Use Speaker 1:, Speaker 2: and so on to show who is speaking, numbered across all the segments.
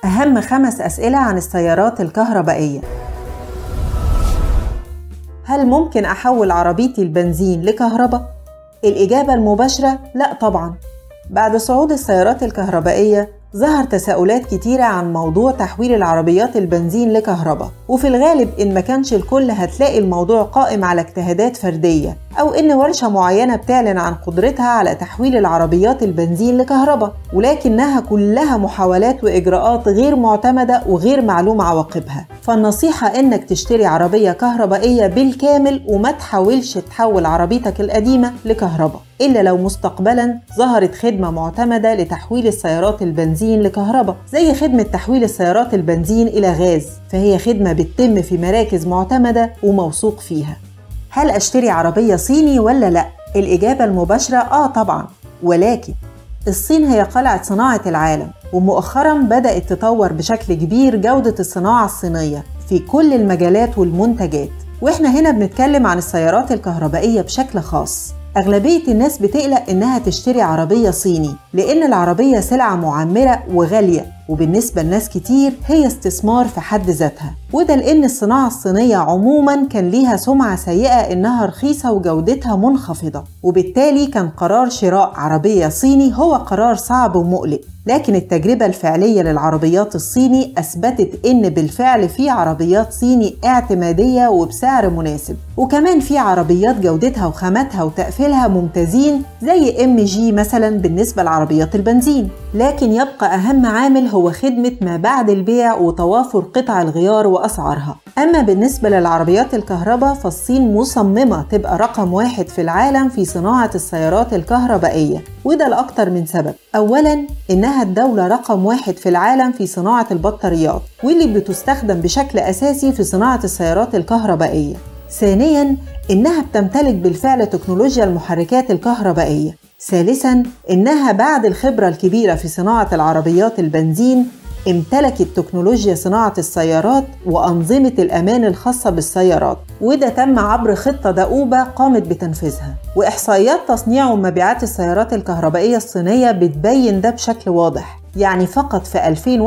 Speaker 1: أهم خمس أسئلة عن السيارات الكهربائية هل ممكن أحول عربيتي البنزين لكهرباء؟ الإجابة المباشرة لا طبعا بعد صعود السيارات الكهربائية ظهر تساؤلات كتيرة عن موضوع تحويل العربيات البنزين لكهرباء وفي الغالب إن ما كانش الكل هتلاقي الموضوع قائم على اجتهادات فردية أو إن ورشة معينة بتعلن عن قدرتها على تحويل العربيات البنزين لكهرباء ولكنها كلها محاولات وإجراءات غير معتمدة وغير معلوم عواقبها فالنصيحة إنك تشتري عربية كهربائية بالكامل وما تحاولش تحول عربيتك القديمة لكهرباء إلا لو مستقبلا ظهرت خدمة معتمدة لتحويل السيارات البنزين لكهرباء زي خدمة تحويل السيارات البنزين إلى غاز فهي خدمة بتتم في مراكز معتمدة وموثوق فيها هل أشتري عربية صيني ولا لأ؟ الإجابة المباشرة آه طبعا ولكن الصين هي قلعة صناعة العالم ومؤخرا بدأت تطور بشكل كبير جودة الصناعة الصينية في كل المجالات والمنتجات واحنا هنا بنتكلم عن السيارات الكهربائية بشكل خاص أغلبية الناس بتقلق إنها تشتري عربية صيني لأن العربية سلعة معمرة وغالية وبالنسبة لناس كتير هي استثمار في حد ذاتها وده لأن الصناعة الصينية عموما كان ليها سمعة سيئة إنها رخيصة وجودتها منخفضة وبالتالي كان قرار شراء عربية صيني هو قرار صعب ومقلق لكن التجربة الفعلية للعربيات الصيني أثبتت إن بالفعل في عربيات صيني اعتمادية وبسعر مناسب وكمان في عربيات جودتها وخاماتها وتقفيلها ممتازين زي ام جي مثلا بالنسبة لعربيات البنزين لكن يبقى أهم عامل هو خدمة ما بعد البيع وتوافر قطع الغيار وأسعارها أما بالنسبة للعربيات الكهرباء فالصين مصممة تبقى رقم واحد في العالم في صناعة السيارات الكهربائية وده لأكتر من سبب أولا إنها الدولة رقم واحد في العالم في صناعة البطاريات واللي بتستخدم بشكل أساسي في صناعة السيارات الكهربائية ثانيا إنها بتمتلك بالفعل تكنولوجيا المحركات الكهربائية ثالثا إنها بعد الخبرة الكبيرة في صناعة العربيات البنزين امتلكت تكنولوجيا صناعة السيارات وأنظمة الأمان الخاصة بالسيارات وده تم عبر خطة دؤوبة قامت بتنفيذها وإحصائيات تصنيع ومبيعات السيارات الكهربائية الصينية بتبين ده بشكل واضح يعني فقط في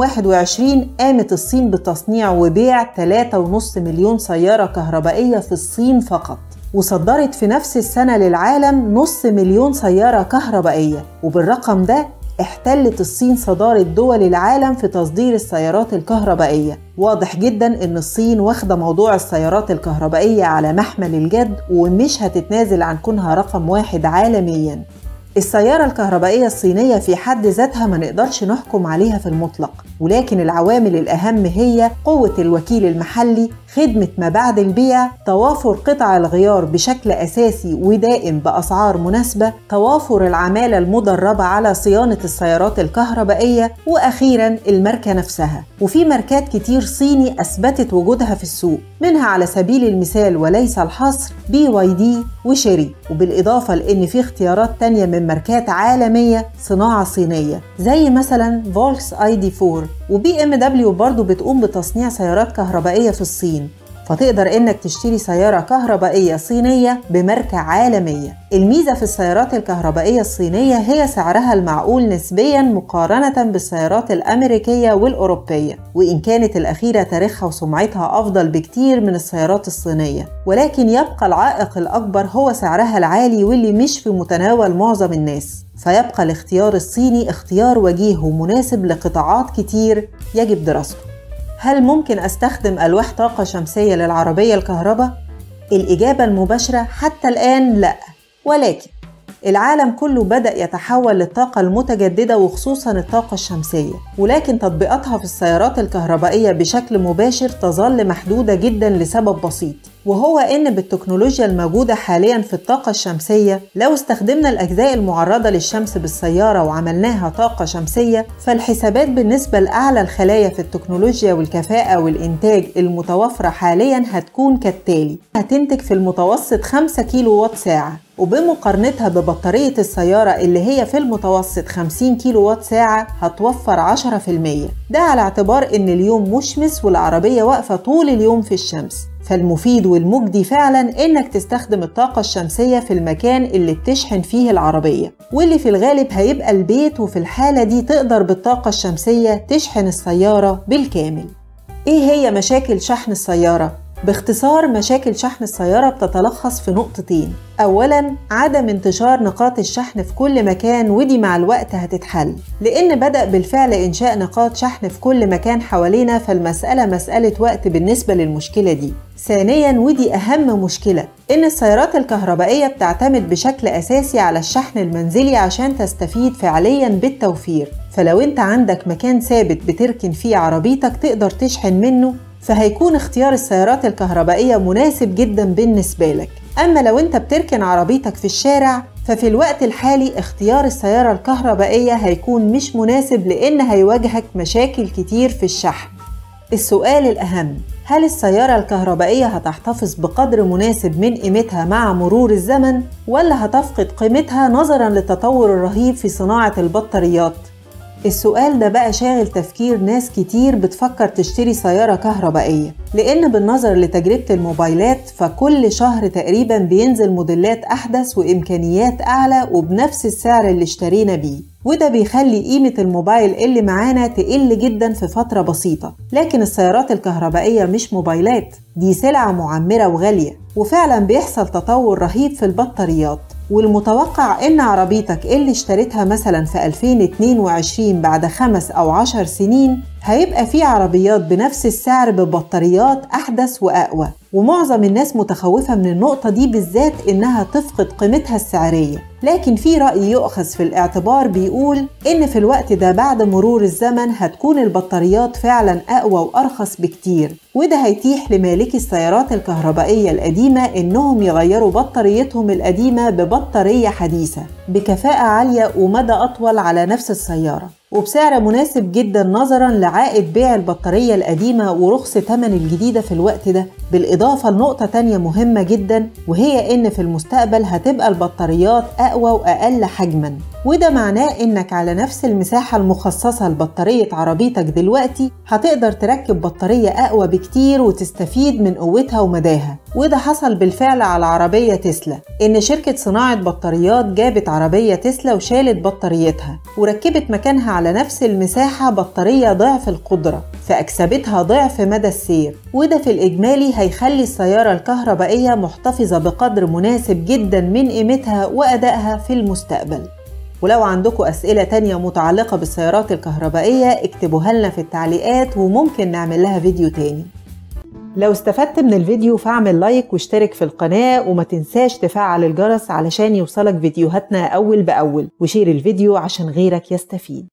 Speaker 1: 2021 قامت الصين بتصنيع وبيع 3.5 مليون سيارة كهربائية في الصين فقط وصدرت في نفس السنة للعالم نص مليون سيارة كهربائية وبالرقم ده احتلت الصين صدارة دول العالم في تصدير السيارات الكهربائية واضح جدا ان الصين واخدة موضوع السيارات الكهربائية على محمل الجد ومش هتتنازل عن كونها رقم واحد عالميا السيارة الكهربائية الصينية في حد ذاتها ما نقدرش نحكم عليها في المطلق ولكن العوامل الأهم هي قوة الوكيل المحلي خدمة ما بعد البيع توافر قطع الغيار بشكل أساسي ودائم بأسعار مناسبة توافر العمالة المدربة على صيانة السيارات الكهربائية وأخيرا الماركة نفسها وفي ماركات كتير صيني أثبتت وجودها في السوق منها على سبيل المثال وليس الحصر بي واي دي وشيري وبالإضافة لأن في اختيارات تانية من ماركات عالمية صناعة صينية زي مثلا فولكس اي دي 4 وبي ام دبليو برضه بتقوم بتصنيع سيارات كهربائية في الصين فتقدر انك تشتري سيارة كهربائية صينية بماركة عالمية الميزة في السيارات الكهربائية الصينية هي سعرها المعقول نسبيا مقارنة بالسيارات الأمريكية والأوروبية وإن كانت الأخيرة تاريخها وسمعتها أفضل بكتير من السيارات الصينية ولكن يبقى العائق الأكبر هو سعرها العالي واللي مش في متناول معظم الناس فيبقى الاختيار الصيني اختيار وجيه ومناسب لقطاعات كتير يجب دراسته هل ممكن استخدم الواح طاقه شمسيه للعربيه الكهرباء الاجابه المباشره حتى الان لا ولكن العالم كله بدأ يتحول للطاقة المتجددة وخصوصا الطاقة الشمسية ولكن تطبيقاتها في السيارات الكهربائية بشكل مباشر تظل محدودة جدا لسبب بسيط وهو إن بالتكنولوجيا الموجودة حاليا في الطاقة الشمسية لو استخدمنا الأجزاء المعرضة للشمس بالسيارة وعملناها طاقة شمسية فالحسابات بالنسبة لأعلى الخلايا في التكنولوجيا والكفاءة والإنتاج المتوفرة حاليا هتكون كالتالي هتنتج في المتوسط 5 كيلو وات ساعة وبمقارنتها ببطارية السيارة اللي هي في المتوسط 50 كيلو وات ساعة هتوفر 10% ده على اعتبار إن اليوم مشمس والعربية واقفة طول اليوم في الشمس فالمفيد والمجدي فعلا إنك تستخدم الطاقة الشمسية في المكان اللي بتشحن فيه العربية واللي في الغالب هيبقى البيت وفي الحالة دي تقدر بالطاقة الشمسية تشحن السيارة بالكامل إيه هي مشاكل شحن السيارة؟ باختصار مشاكل شحن السيارة بتتلخص في نقطتين أولا عدم انتشار نقاط الشحن في كل مكان ودي مع الوقت هتتحل لأن بدأ بالفعل إنشاء نقاط شحن في كل مكان حوالينا فالمسألة مسألة وقت بالنسبة للمشكلة دي ثانيا ودي أهم مشكلة إن السيارات الكهربائية بتعتمد بشكل أساسي على الشحن المنزلي عشان تستفيد فعليا بالتوفير فلو انت عندك مكان ثابت بتركن فيه عربيتك تقدر تشحن منه فهيكون اختيار السيارات الكهربائية مناسب جدا بالنسبة لك أما لو أنت بتركن عربيتك في الشارع ففي الوقت الحالي اختيار السيارة الكهربائية هيكون مش مناسب لأن هيواجهك مشاكل كتير في الشحن السؤال الأهم هل السيارة الكهربائية هتحتفظ بقدر مناسب من قيمتها مع مرور الزمن ولا هتفقد قيمتها نظرا للتطور الرهيب في صناعة البطاريات؟ السؤال ده بقى شاغل تفكير ناس كتير بتفكر تشتري سيارة كهربائية لأن بالنظر لتجربة الموبايلات فكل شهر تقريبا بينزل موديلات أحدث وإمكانيات أعلى وبنفس السعر اللي اشترينا بيه وده بيخلي قيمة الموبايل اللي معانا تقل جدا في فترة بسيطة لكن السيارات الكهربائية مش موبايلات دي سلعة معمرة وغالية وفعلا بيحصل تطور رهيب في البطاريات والمتوقع إن عربيتك اللي اشتريتها مثلا في 2022 بعد خمس أو عشر سنين هيبقى في عربيات بنفس السعر ببطاريات أحدث وأقوى ومعظم الناس متخوفة من النقطة دي بالذات إنها تفقد قيمتها السعرية لكن في رأي يؤخذ في الاعتبار بيقول إن في الوقت ده بعد مرور الزمن هتكون البطاريات فعلا أقوى وأرخص بكتير وده هيتيح لمالكي السيارات الكهربائية القديمة إنهم يغيروا بطاريتهم القديمة ببطارية حديثة بكفاءة عالية ومدى أطول على نفس السيارة وبسعر مناسب جدا نظرا لعائد بيع البطارية القديمة ورخص ثمن الجديدة في الوقت ده بالإضافة لنقطة تانية مهمة جدا وهي إن في المستقبل هتبقى البطاريات أقوى وأقل حجما وده معناه إنك على نفس المساحة المخصصة لبطارية عربيتك دلوقتي هتقدر تركب بطارية أقوى بكتير وتستفيد من قوتها ومداها وده حصل بالفعل على عربية تسلا إن شركة صناعة بطاريات جابت عربية تسلا وشالت بطاريتها وركبت مكانها على نفس المساحة بطارية ضعف القدرة فأكسبتها ضعف مدى السير وده في الإجمالي هيخلي السيارة الكهربائية محتفظة بقدر مناسب جدا من قيمتها وأدائها في المستقبل ولو عندكم أسئلة تانية متعلقة بالسيارات الكهربائية اكتبوها لنا في التعليقات وممكن نعمل لها فيديو تاني لو استفدت من الفيديو فاعمل لايك واشترك في القناة وما تنساش تفعل الجرس علشان يوصلك فيديوهاتنا أول بأول وشير الفيديو عشان غيرك يستفيد